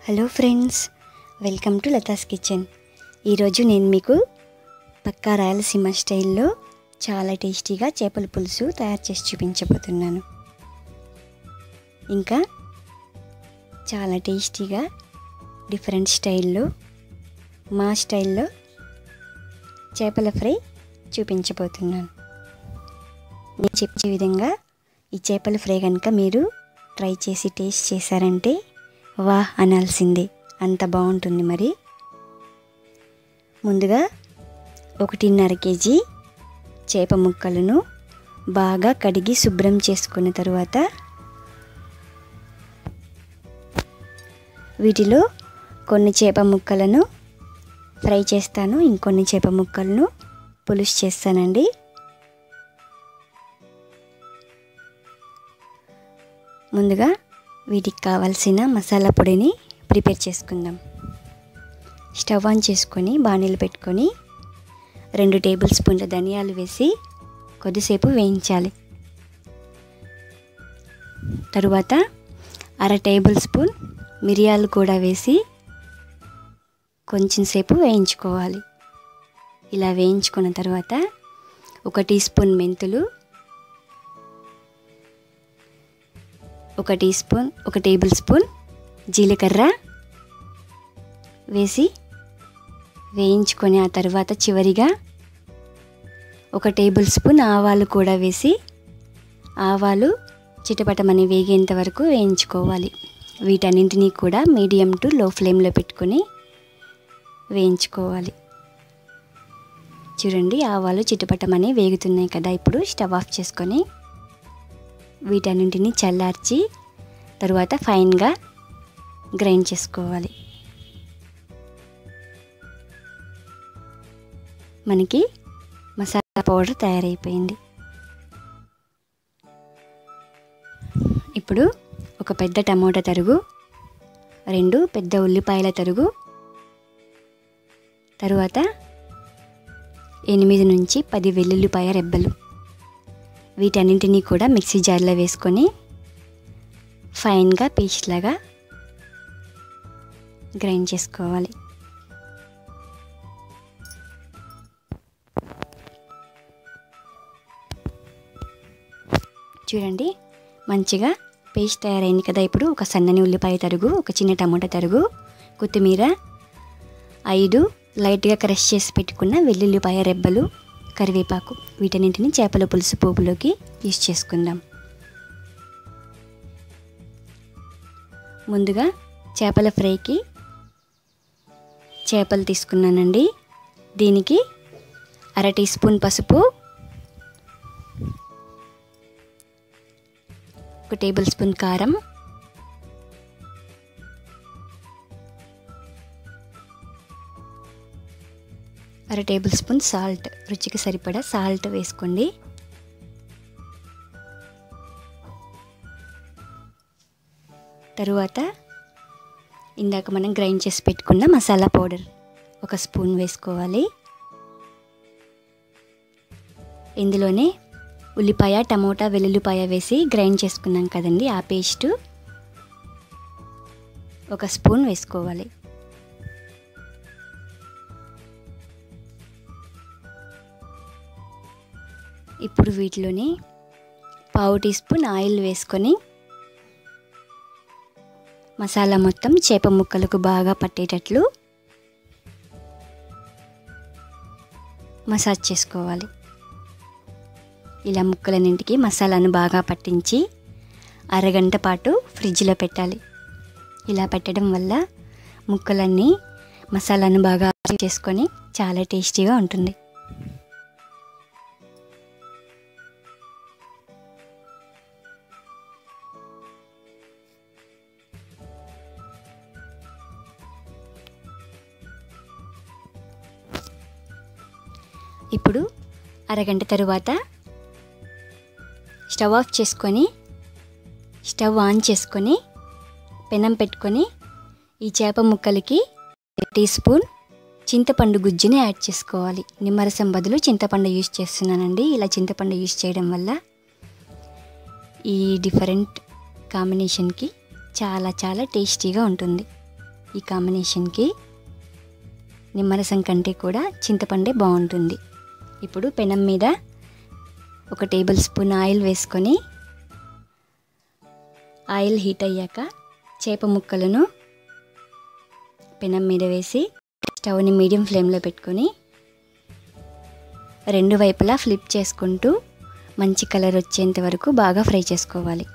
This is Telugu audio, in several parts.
hello friends welcome to Latha's kitchen ఈరోజు నేను మీకు పక్కా రాయలసీమ స్టైల్లో చాలా టేస్టీగా చేపల పులుసు తయారు చేసి చూపించబోతున్నాను ఇంకా చాలా టేస్టీగా డిఫరెంట్ స్టైల్లో మా స్టైల్లో చేపల ఫ్రై చూపించబోతున్నాను నేను చెప్పే విధంగా ఈ చేపల ఫ్రై కనుక మీరు ట్రై చేసి టేస్ట్ చేశారంటే వాహ్ అనాల్సిందే అంత బాగుంటుంది మరి ముందుగా ఒకటిన్నర కేజీ చేప ముక్కలను బాగా కడిగి శుభ్రం చేసుకున్న తరువాత వీటిలో కొన్ని చేప ముక్కలను ఫ్రై చేస్తాను ఇంకొన్ని చేప ముక్కలను పులుసు చేస్తానండి ముందుగా వీటికి కావాల్సిన మసాలా పొడిని ప్రిపేర్ చేసుకుందాం స్టవ్ ఆన్ చేసుకొని బాణీలు పెట్టుకొని రెండు టేబుల్ స్పూన్ల ధనియాలు వేసి కొద్దిసేపు వేయించాలి తరువాత అర టేబుల్ స్పూన్ మిరియాలు కూడా వేసి కొంచెం సేపు వేయించుకోవాలి ఇలా వేయించుకున్న తర్వాత ఒక టీ స్పూన్ మెంతులు ఒక టీ స్పూన్ ఒక టేబుల్ స్పూన్ జీలకర్ర వేసి వేయించుకొని ఆ తర్వాత చివరిగా ఒక టేబుల్ స్పూన్ ఆవాలు కూడా వేసి ఆవాలు చిటపటమని వేగేంత వరకు వేయించుకోవాలి వీటన్నింటినీ కూడా మీడియం టు లో ఫ్లేమ్లో పెట్టుకొని వేయించుకోవాలి చూడండి ఆవాలు చిటపటమని వేగుతున్నాయి కదా ఇప్పుడు స్టవ్ ఆఫ్ చేసుకొని వీటన్నింటిని చల్లార్చి తరువాత ఫైన్గా గ్రైండ్ చేసుకోవాలి మనకి మసాలా పౌడర్ తయారైపోయింది ఇప్పుడు ఒక పెద్ద టమోటా తరుగు రెండు పెద్ద ఉల్లిపాయల తరుగు తరువాత ఎనిమిది నుంచి పది వెల్లుల్లిపాయ రెబ్బలు వీటన్నింటినీ కూడా మిక్సీ జార్లో వేసుకొని ఫైన్గా పేస్ట్ లాగా గ్రైండ్ చేసుకోవాలి చూడండి మంచిగా పేస్ట్ తయారైంది కదా ఇప్పుడు ఒక సన్నని ఉల్లిపాయ తరుగు ఒక చిన్న టమాటా తరుగు కొత్తిమీర ఐదు లైట్గా క్రష్ చేసి పెట్టుకున్న వెల్లుల్లిపాయ రెబ్బలు కరివేపాకు వీటన్నింటిని చేపల పులుసు పోపులోకి యూస్ చేసుకుందాం ముందుగా చేపల ఫ్రైకి చేపలు తీసుకున్నానండి దీనికి అర టీ స్పూన్ పసుపు ఒక టేబుల్ స్పూన్ కారం అర టేబుల్ స్పూన్ సాల్ట్ రుచికి సరిపడా సాల్ట్ వేసుకోండి తరువాత ఇందాక మనం గ్రైండ్ చేసి పెట్టుకున్న మసాలా పౌడర్ ఒక స్పూన్ వేసుకోవాలి ఇందులోనే ఉల్లిపాయ టమోటా వెల్లుల్లిపాయ వేసి గ్రైండ్ చేసుకున్నాం కదండి ఆ పేస్టు ఒక స్పూన్ వేసుకోవాలి ఇప్పుడు వీటిలోని పావు టీ స్పూన్ ఆయిల్ వేసుకొని మసాలా మొత్తం చేప ముక్కలకు బాగా పట్టేటట్లు మసాజ్ చేసుకోవాలి ఇలా ముక్కలన్నింటికి మసాలాను బాగా పట్టించి అరగంట పాటు ఫ్రిడ్జ్లో పెట్టాలి ఇలా పెట్టడం వల్ల ముక్కలన్నీ మసాలాను బాగా చేసుకొని చాలా టేస్టీగా ఉంటుంది ఇప్పుడు అరగంట తరువాత స్టవ్ ఆఫ్ చేసుకొని స్టవ్ ఆన్ చేసుకొని పెనం పెట్టుకొని ఈ చేప ముక్కలకి టీ స్పూన్ చింతపండు గుజ్జుని యాడ్ చేసుకోవాలి నిమ్మరసం బదులు చింతపండు యూస్ చేస్తున్నానండి ఇలా చింతపండు యూస్ చేయడం వల్ల ఈ డిఫరెంట్ కాంబినేషన్కి చాలా చాలా టేస్టీగా ఉంటుంది ఈ కాంబినేషన్కి నిమ్మరసం కంటే కూడా చింతపండే బాగుంటుంది ఇప్పుడు పెనం మీద ఒక టేబుల్ స్పూన్ ఆయిల్ వేసుకొని ఆయిల్ హీట్ అయ్యాక చేప ముక్కలను పెనం మీద వేసి స్టవ్ని మీడియం ఫ్లేమ్లో పెట్టుకొని రెండు వైపులా ఫ్లిప్ చేసుకుంటూ మంచి కలర్ వచ్చేంత వరకు బాగా ఫ్రై చేసుకోవాలి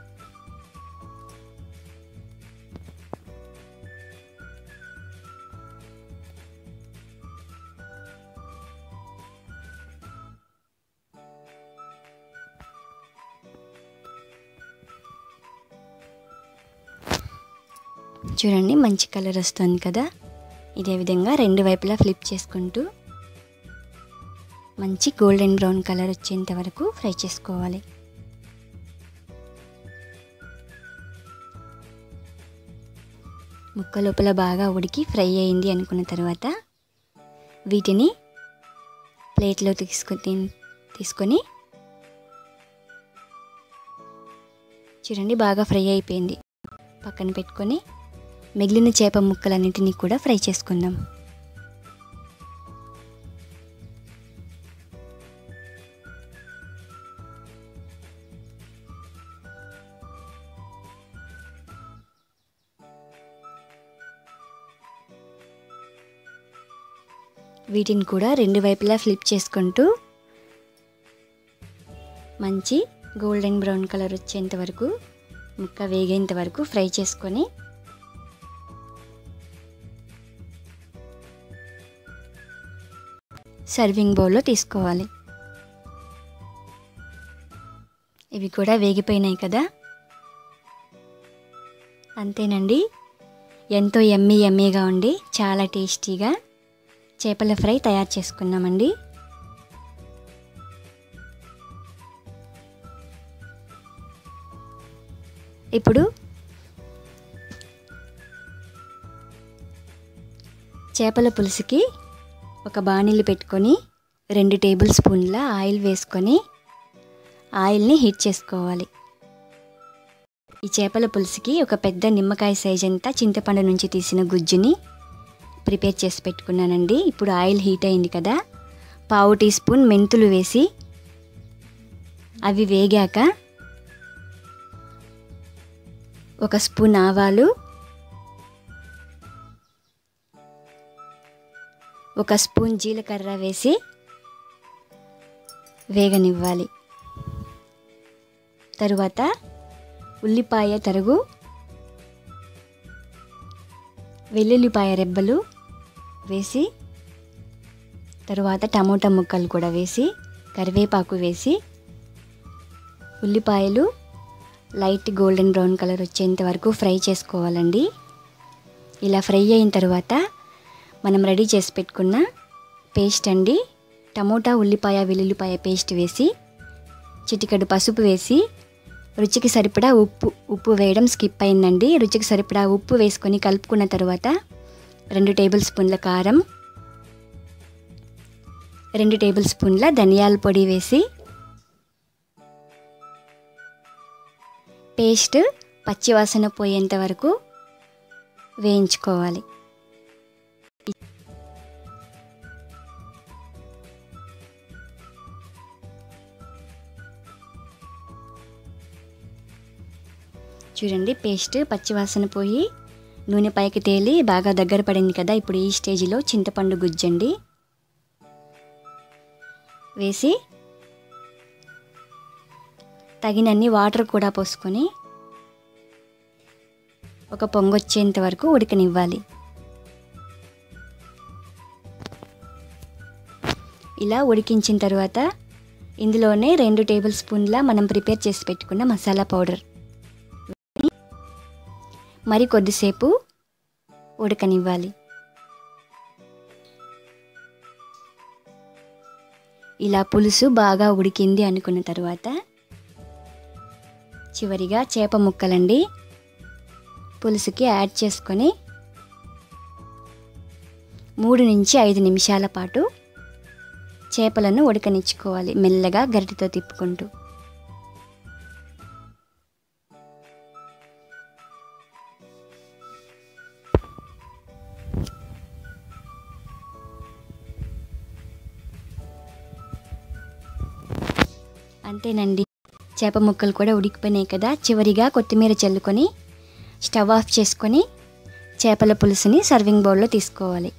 చూడండి మంచి కలర్ వస్తుంది కదా ఇదే విధంగా రెండు వైపులా ఫ్లిప్ చేసుకుంటూ మంచి గోల్డెన్ బ్రౌన్ కలర్ వచ్చేంత వరకు ఫ్రై చేసుకోవాలి ముక్క లోపల బాగా ఉడికి ఫ్రై అయింది అనుకున్న తర్వాత వీటిని ప్లేట్లో తీసుకొని తీసుకొని చూడండి బాగా ఫ్రై అయిపోయింది పక్కన పెట్టుకొని మిగిలిన చేప ముక్కలన్నిటినీ కూడా ఫ్రై చేసుకుందాం వీటిని కూడా రెండు వైపులా ఫ్లిప్ చేసుకుంటూ మంచి గోల్డెన్ బ్రౌన్ కలర్ వచ్చేంత వరకు ముక్క వేగేంత వరకు ఫ్రై చేసుకొని సర్వింగ్ బౌల్లో తీసుకోవాలి ఇవి కూడా వేగిపోయినాయి కదా అంతేనండి ఎంతో ఎమ్మీ ఎమ్మీగా ఉండి చాలా టేస్టీగా చేపల ఫ్రై తయారు చేసుకున్నామండి ఇప్పుడు చేపల పులుసుకి ఒక బాణీలు పెట్టుకొని రెండు టేబుల్ స్పూన్ల ఆయిల్ వేసుకొని ఆయిల్ని హీట్ చేసుకోవాలి ఈ చేపల పులుసుకి ఒక పెద్ద నిమ్మకాయ సైజ్ అంతా చింతపండు నుంచి తీసిన గుజ్జుని ప్రిపేర్ చేసి పెట్టుకున్నానండి ఇప్పుడు ఆయిల్ హీట్ అయింది కదా పావు టీ స్పూన్ మెంతులు వేసి అవి వేగాక ఒక స్పూన్ ఆవాలు ఒక స్పూన్ జీలకర్ర వేసి వేగనివ్వాలి తరువాత ఉల్లిపాయ తరుగు వెల్లుల్లిపాయ రెబ్బలు వేసి తరువాత టమోటా ముక్కలు కూడా వేసి కరివేపాకు వేసి ఉల్లిపాయలు లైట్ గోల్డెన్ బ్రౌన్ కలర్ వచ్చేంత వరకు ఫ్రై చేసుకోవాలండి ఇలా ఫ్రై అయిన తర్వాత మనం రెడీ చేసి పెట్టుకున్న పేస్ట్ అండి టమోటా ఉల్లిపాయ వెల్లుల్లిపాయ పేస్ట్ వేసి చిటికెడు పసుపు వేసి రుచికి సరిపడా ఉప్పు ఉప్పు వేయడం స్కిప్ అయిందండి రుచికి సరిపడా ఉప్పు వేసుకొని కలుపుకున్న తర్వాత రెండు టేబుల్ స్పూన్ల కారం రెండు టేబుల్ స్పూన్ల ధనియాల పొడి వేసి పేస్ట్ పచ్చివాసన పోయేంత వరకు వేయించుకోవాలి చూడండి పేస్ట్ పచ్చివాసన పోయి నూనె పైకి తేలి బాగా దగ్గర పడింది కదా ఇప్పుడు ఈ స్టేజ్లో చింతపండు గుజ్జండి వేసి తగినన్ని వాటర్ కూడా పోసుకొని ఒక పొంగొచ్చేంత వరకు ఉడకనివ్వాలి ఇలా ఉడికించిన తర్వాత ఇందులోనే రెండు టేబుల్ స్పూన్ల మనం ప్రిపేర్ చేసి పెట్టుకున్న మసాలా పౌడర్ మరి కొద్దిసేపు ఉడకనివ్వాలి ఇలా పులుసు బాగా ఉడికింది అనుకున్న తర్వాత చివరిగా చేప ముక్కలండి పులుసుకి యాడ్ చేసుకొని మూడు నుంచి ఐదు నిమిషాల పాటు చేపలను ఉడకనిచ్చుకోవాలి మెల్లగా గరిటెతో తిప్పుకుంటూ అంతేనండి చేప ముక్కలు కూడా ఉడికిపోయినాయి కదా చివరిగా కొత్తిమీర చల్లుకొని స్టవ్ ఆఫ్ చేసుకొని చేపల పులుసుని సర్వింగ్ బౌల్లో తీసుకోవాలి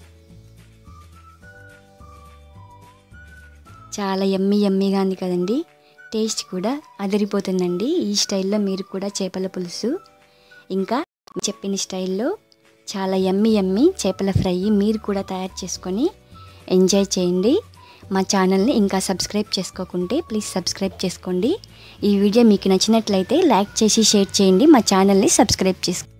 చాలా ఎమ్మి ఎమ్మిగా ఉంది కదండి టేస్ట్ కూడా అదిరిపోతుందండి ఈ స్టైల్లో మీరు కూడా చేపల పులుసు ఇంకా చెప్పిన స్టైల్లో చాలా ఎమ్మి ఎమ్మి చేపల ఫ్రై మీరు కూడా తయారు చేసుకొని ఎంజాయ్ చేయండి మా ఛానల్ని ఇంకా సబ్స్క్రైబ్ చేసుకోకుంటే ప్లీజ్ సబ్స్క్రైబ్ చేసుకోండి ఈ వీడియో మీకు నచ్చినట్లయితే లైక్ చేసి షేర్ చేయండి మా ఛానల్ని సబ్స్క్రైబ్ చేసుకోండి